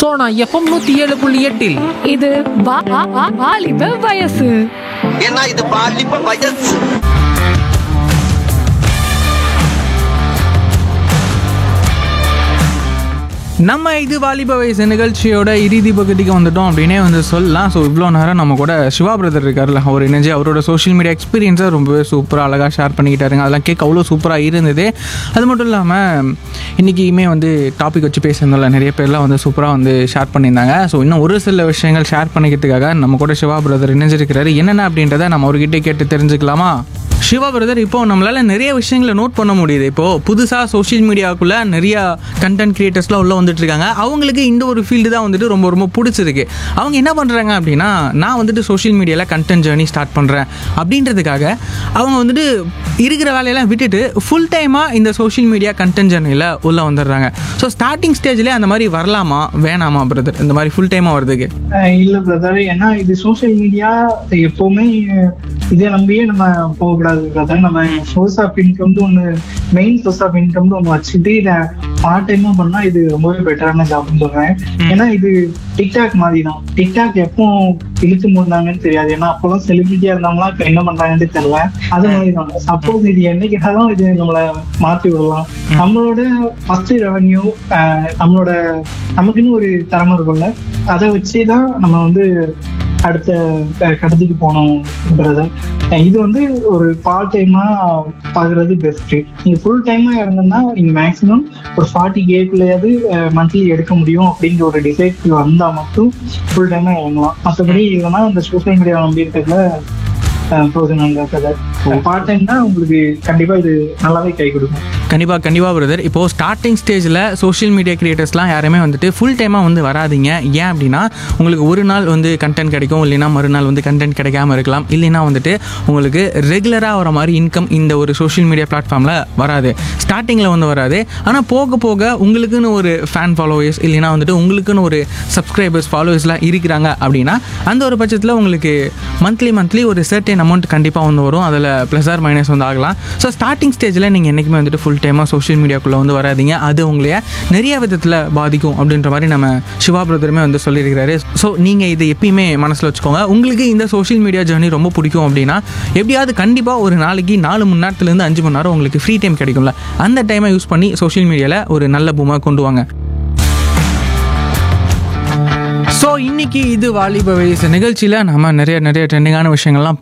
Sona FM நூத்தி ஏழு புள்ளி எட்டில் இது வா- வா- வா- வாலிப வயசு ஏன்னா இது பாலிப்ப வயசு நம்ம இது வாலிப வயசு நிகழ்ச்சியோட இறுதி பகுதிக்கு வந்துட்டோம் அப்படின்னே வந்து சொல்லலாம் ஸோ இவ்வளோ நேரம் நம்ம கூட சிவா பிரதர் இருக்கார்ல அவர் இணைஞ்சு அவரோட சோஷியல் மீடியா எக்ஸ்பீரியன்ஸை ரொம்பவே சூப்பராக அழகாக ஷேர் பண்ணிக்கிட்டாருங்க அதெல்லாம் கேட்க அவ்வளோ சூப்பராக இருந்தது அது மட்டும் இல்லாமல் இன்றைக்கியுமே வந்து டாபிக் வச்சு பேசியிருந்தோம்ல நிறைய பேர்லாம் வந்து சூப்பராக வந்து ஷேர் பண்ணியிருந்தாங்க ஸோ இன்னும் ஒரு சில விஷயங்கள் ஷேர் பண்ணிக்கிறதுக்காக நம்ம கூட சிவா பிரதர் இணைஞ்சிருக்கிறாரு என்னென்ன அப்படின்றத நம்ம அவர்கிட்ட கேட்டு தெரிஞ்சுக்கலாமா சிவா பிரதர் இப்போ நம்மளால நிறைய விஷயங்களை நோட் பண்ண முடியுது இப்போ புதுசாக சோஷியல் மீடியாவுக்குள்ள நிறைய கண்டென்ட் கிரியேட்டர்ஸ்லாம் உள்ள வந்துட்டு இருக்காங்க அவங்களுக்கு இந்த ஒரு ஃபீல்டு தான் வந்துட்டு ரொம்ப ரொம்ப பிடிச்சிருக்கு அவங்க என்ன பண்ணுறாங்க அப்படின்னா நான் வந்துட்டு சோஷியல் மீடியாவில் கண்டென்ட் ஜேர்னி ஸ்டார்ட் பண்ணுறேன் அப்படின்றதுக்காக அவங்க வந்துட்டு இருக்கிற வேலையெல்லாம் விட்டுட்டு ஃபுல் டைமாக இந்த சோஷியல் மீடியா கண்டென்ட் ஜேர்னியில் உள்ளே வந்துடுறாங்க ஸோ ஸ்டார்டிங் ஸ்டேஜ்லேயே அந்த மாதிரி வரலாமா வேணாமா பிரதர் இந்த மாதிரி ஃபுல் டைமாக வரதுக்கு அஹ் இல்ல பிரதர் ஏன்னா இது சோஷியல் மீடியா எப்பவுமே அஹ், இதை நம்பியே நம்ம போகக்கூடாது பிரதர் நம்ம சோர்ஸ் ஆஃப் இன்கம் ஒன்று மெயின் சோர்ஸ் ஆஃப் இன்கம் ஒன்று வச்சுட்டு இதை பார்ட் டைமா பண்ணா இது ரொம்பவே பெட்டரான ஜாப்னு சொல்றேன் ஏன்னா இது டிக்டாக் மாதிரி தான் டிக்டாக் எப்போ இழுத்து மூடினாங்கன்னு தெரியாது ஏன்னா அப்போலாம் செலிபிரிட்டியா இருந்தவங்களா இப்ப என்ன பண்றாங்கன்னு தெரியல அது மாதிரி தான் சப்போஸ் இது என்னைக்காலும் இது நம்மள மாத்தி விடலாம் நம்மளோட ஃபர்ஸ்ட் ரெவன்யூ நம்மளோட நமக்குன்னு ஒரு திறமை இருக்கும்ல அதை வச்சுதான் நம்ம வந்து அடுத்த க- கடத்திக்கு போனோம் பிரதர் இது வந்து ஒரு பார்ட் டைமா பாக்குறது பெஸ்ட் நீங்க ஃபுல் டைமா இருந்தோம்னா நீங்க மேக்ஸிமம் ஒரு ஃபார்ட்டி கேக்குள்ளேயாவது மந்த்லி எடுக்க முடியும் அப்படிங்கிற ஒரு டிசைட் வந்தா மட்டும் ஃபுல் டைமா இறங்கலாம் மற்றபடி இல்லைன்னா இந்த சோஷியல் மீடியா நம்பி இருக்கிறதுல ப்ரோஜனம் பிரதர் பார்ட் டைம் தான் உங்களுக்கு கண்டிப்பா இது நல்லாவே கை கொடுக்கும் கண்டிப்பாக கண்டிப்பாக பிரதர் இப்போது ஸ்டார்டிங் ஸ்டேஜில் சோஷியல் மீடியா கிரியேட்டர்ஸ்லாம் யாருமே வந்துட்டு ஃபுல் டைமாக வந்து வராதீங்க ஏன் அப்படின்னா உங்களுக்கு ஒரு நாள் வந்து கண்டென்ட் கிடைக்கும் இல்லைன்னா மறுநாள் வந்து கண்டென்ட் கிடைக்காம இருக்கலாம் இல்லைன்னா வந்துட்டு உங்களுக்கு ரெகுலராக வர மாதிரி இன்கம் இந்த ஒரு சோஷியல் மீடியா பிளாட்ஃபார்மில் வராது ஸ்டார்டிங்கில் வந்து வராது ஆனால் போக போக உங்களுக்குன்னு ஒரு ஃபேன் ஃபாலோவர்ஸ் இல்லைன்னா வந்துட்டு உங்களுக்குன்னு ஒரு சப்ஸ்கிரைபர்ஸ் ஃபாலோவர்ஸ்லாம் இருக்கிறாங்க அப்படின்னா அந்த ஒரு பட்சத்தில் உங்களுக்கு மந்த்லி மந்த்லி ஒரு சர்டன் அமௌண்ட் கண்டிப்பாக வந்து வரும் அதில் ப்ளஸ் ஆர் மைனஸ் வந்து ஆகலாம் ஸோ ஸ்டார்டிங் ஸ்டேஜில் நீங்கள் என்றைக்குமே வந்துட்டு ஃபுல் டைமாக சோஷியல் மீடியாக்குள்ளே வந்து வராதீங்க அது உங்களைய நிறைய விதத்தில் பாதிக்கும் அப்படின்ற மாதிரி நம்ம சிவா பிரதருமே வந்து சொல்லியிருக்கிறாரு ஸோ நீங்கள் இதை எப்பயுமே மனசில் வச்சுக்கோங்க உங்களுக்கு இந்த சோஷியல் மீடியா ஜேர்னி ரொம்ப பிடிக்கும் அப்படின்னா எப்படியாவது கண்டிப்பாக ஒரு நாளைக்கு நாலு மணி நேரத்துலேருந்து அஞ்சு மணி நேரம் உங்களுக்கு ஃப்ரீ டைம் கிடைக்கும்ல அந்த டைமை யூஸ் பண்ணி சோஷியல் மீடியாவில் ஒரு நல்ல பூமாக கொண்டு வாங்க ஸோ இன்னைக்கு இது வாலிப வயசு நிகழ்ச்சியில் நம்ம நிறைய நிறைய ட்ரெண்டிங்கான விஷயங்கள்லாம்